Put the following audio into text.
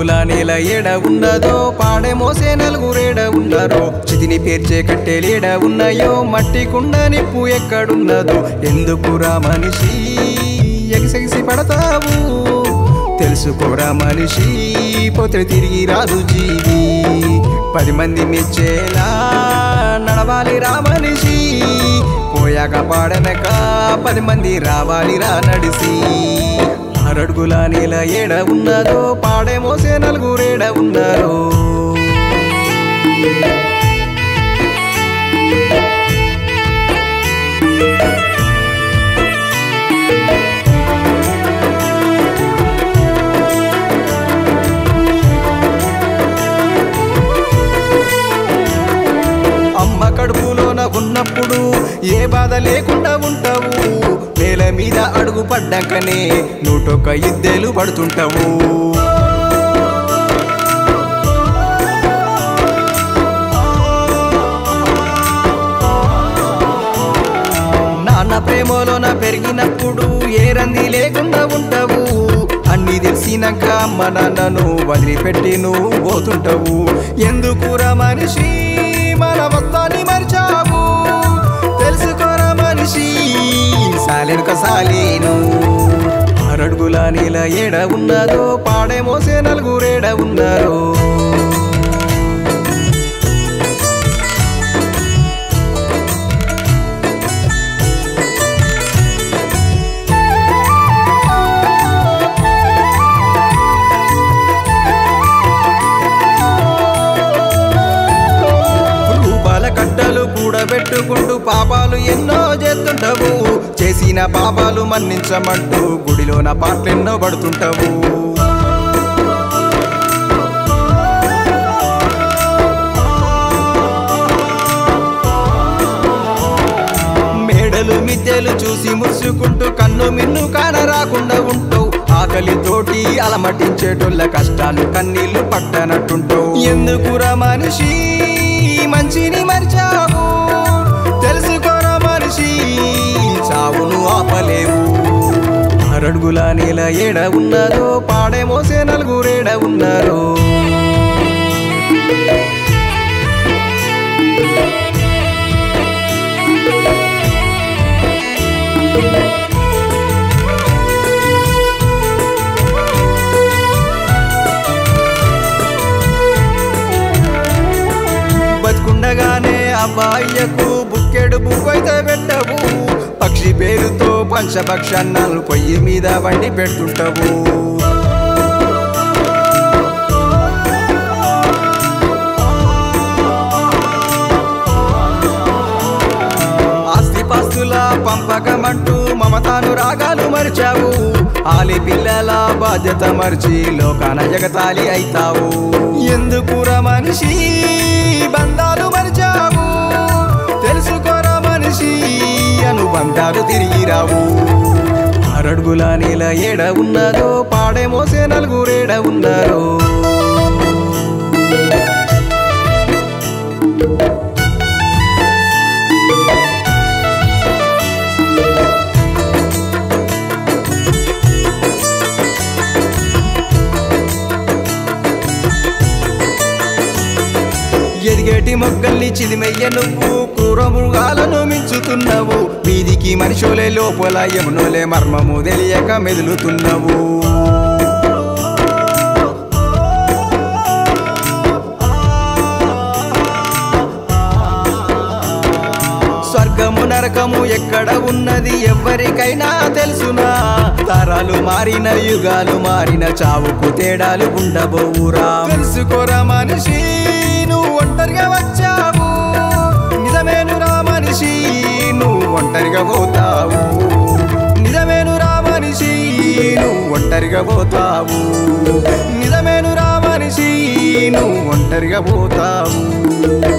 అడుగుల నేల ఏడ ఉన్నదో పాడే మోసే నలుగురేడ ఉన్నారో చితిని పేర్చే కట్టెలేడ ఉన్నాయో మట్టి కుండ నిప్పు ఎక్కడున్నదో ఎందుకురా మనిషి ఎగిసెగిసి పడతావు తెలుసుకోరా మనిషి పోతే తిరిగి రాదు జీవి పది మంది మెచ్చేలా నడవాలి రా మనిషి పోయాక పాడనక పది మంది రావాలి రా నడిసి అరడుగుల నీల ఏడ ఉన్నదో పాడే మోసే నలుగురేడ ఉన్నారో అమ్మ కడుపులోన ఉన్నప్పుడు ఏ బాధ లేకుండా ఉంటావు నేల మీద అడుగు పడ్డాకనే నూటొక్క ఇద్దెలు పడుతుంటావు నాన్న ప్రేమలోన పెరిగినప్పుడు ఏ రంది లేకుండా ఉంటావు అన్ని తెలిసినాక అమ్మ నాన్నను వదిలిపెట్టి నువ్వు పోతుంటావు ఎందుకురా మనిషి మన మొత్తాన్ని మరిచావు తెలుసుకోరా మనిషి సాలేనుక సాలేను అరడుగుల నీల ఏడ ఉన్నదో పాడే మోసే నలుగురేడ ఉన్నారో రూపాల కట్టలు కూడబెట్టుకుంటూ పాపాలు ఎన్నో చేస్తుంటావు చేసిన పాపాలు మన్నించమంటూ గుడిలోన పాటలెన్నో పడుతుంటావు మేడలు మిద్దెలు చూసి మురుసుకుంటూ కన్ను మిన్ను కాన రాకుండా ఉంటావు ఆకలితోటి అలమటించేటోళ్ళ కష్టాలు కన్నీళ్లు పట్టనట్టుంటావు ఎందుకురా మనిషి మంచిని మరిచావు తెలుసుకోరా మనిషి చావును ఆపలేవు అరడుగుల నీల ఏడ ఉన్నదో పాడే మోసే నలుగురేడ ఉన్నారో బతుకుండగానే అబ్బాయ్యకు బుక్కెడు బుక్కైతే పెట్టవు పక్షి పేరుతో పంచభక్షన్నాలు పొయ్యి మీద వండి పెడుతుంటావు ఆస్తిపాస్తుల పంపకమంటూ మమతాను రాగాలు మరిచావు ఆలి పిల్లల బాధ్యత మర్చి లోకాన జగతాలి అయితావు ఎందుకురా మనిషి బంధాలు మరిచావు తెలుసుకోరా మనిషి అనుబంధాలు తిరిగి రావు అరడుగుల నీల ఏడ ఉన్నదో పాడే మోసే నలుగురేడ ఉన్నారో ఎదిగేటి మొగ్గల్ని చిదిమయ్య నువ్వు క్రూర మృగాలను మించుతున్నావు వీధికి మనిషోలే లోపల యమునోలే మర్మము తెలియక మెదులుతున్నావు స్వర్గము నరకము ఎక్కడ ఉన్నది ఎవ్వరికైనా తెలుసునా తరాలు మారిన యుగాలు మారిన చావుకు తేడాలు ఉండబోవురా తెలుసుకోరా మనిషి నువ్వు ఒంటరిగా వచ్చావు నిజమేనురా మనిషి నువ్వు ఒంటరిగా పోతావు నిజమేనురా మనిషి నువ్వు ఒంటరిగా పోతావు నిజమేనురా మనిషి నువ్వు ఒంటరిగా పోతావు